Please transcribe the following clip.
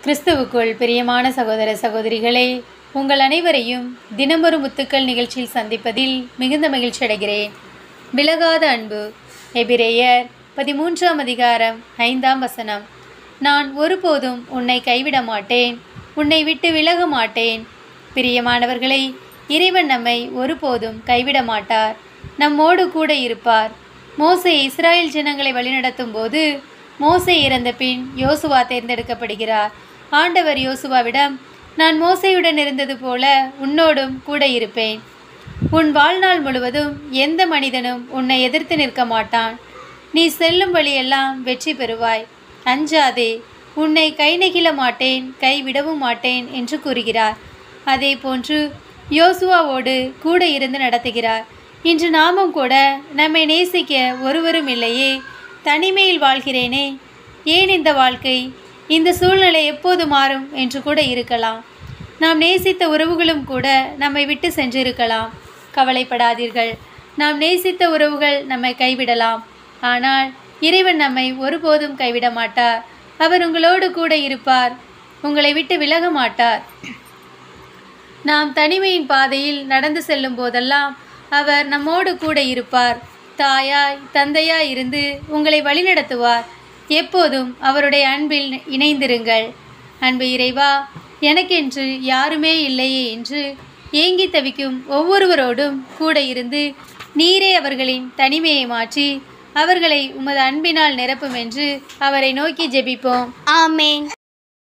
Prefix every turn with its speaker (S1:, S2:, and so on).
S1: கிறிஸ்துவுக்குள் பிரியமான சகோதர சகோதரிகளே உங்கள் அனைவரையும் தினமொரு முத்துக்கள் நிகழ்ச்சியில் சந்திப்பதில் மிகுந்த மகிழ்ச்சி அடைகிறேன் விலகாத அன்பு எபிரேயர் பதிமூன்றாம் அதிகாரம் ஐந்தாம் வசனம் நான் ஒருபோதும் உன்னை கைவிட மாட்டேன் உன்னை விட்டு விலக மாட்டேன் பிரியமானவர்களை இறைவன் நம்மை ஒருபோதும் கைவிட மாட்டார் நம்மோடு கூட இருப்பார் மோசே இஸ்ராயேல் ஜனங்களை வழிநடத்தும் போது மோசே இறந்த பின் யோசுவா தேர்ந்தெடுக்கப்படுகிறார் ஆண்டவர் யோசுவாவிடம் நான் மோசையுடன் இருந்தது போல உன்னோடும் கூட இருப்பேன் உன் வாழ்நாள் முழுவதும் எந்த மனிதனும் உன்னை எதிர்த்து நிற்க மாட்டான் நீ செல்லும் வழியெல்லாம் வெற்றி பெறுவாய் அஞ்சாதே உன்னை கை நெகிழ மாட்டேன் கைவிடவும் மாட்டேன் என்று கூறுகிறார் அதே போன்று யோசுவாவோடு கூட இருந்து நடத்துகிறார் இன்று நாமும் கூட நம்மை நேசிக்க ஒருவரும் இல்லையே தனிமையில் வாழ்கிறேனே ஏன் இந்த வாழ்க்கை இந்த சூழ்நிலை எப்போது மாறும் என்று கூட இருக்கலாம் நாம் நேசித்த உறவுகளும் கூட நம்மை விட்டு சென்றிருக்கலாம் கவலைப்படாதீர்கள் நாம் நேசித்த உறவுகள் நம்மை கைவிடலாம் ஆனால் இறைவன் நம்மை ஒருபோதும் கைவிட மாட்டார் அவர் உங்களோடு கூட இருப்பார் உங்களை விட்டு விலக மாட்டார் நாம் தனிமையின் பாதையில் நடந்து செல்லும் போதெல்லாம் அவர் நம்மோடு கூட இருப்பார் தாயாய் தந்தையாய் இருந்து உங்களை வழிநடத்துவார் எப்போதும் அவருடைய அன்பில் இணைந்திருங்கள் அன்பு இறைவா எனக்கென்று யாருமே இல்லையே என்று ஏங்கி தவிக்கும் ஒவ்வொருவரோடும் கூட இருந்து நீரே அவர்களின் தனிமையை மாற்றி அவர்களை உமது அன்பினால் நிரப்பும் என்று அவரை நோக்கி ஜெபிப்போம்
S2: ஆமேன்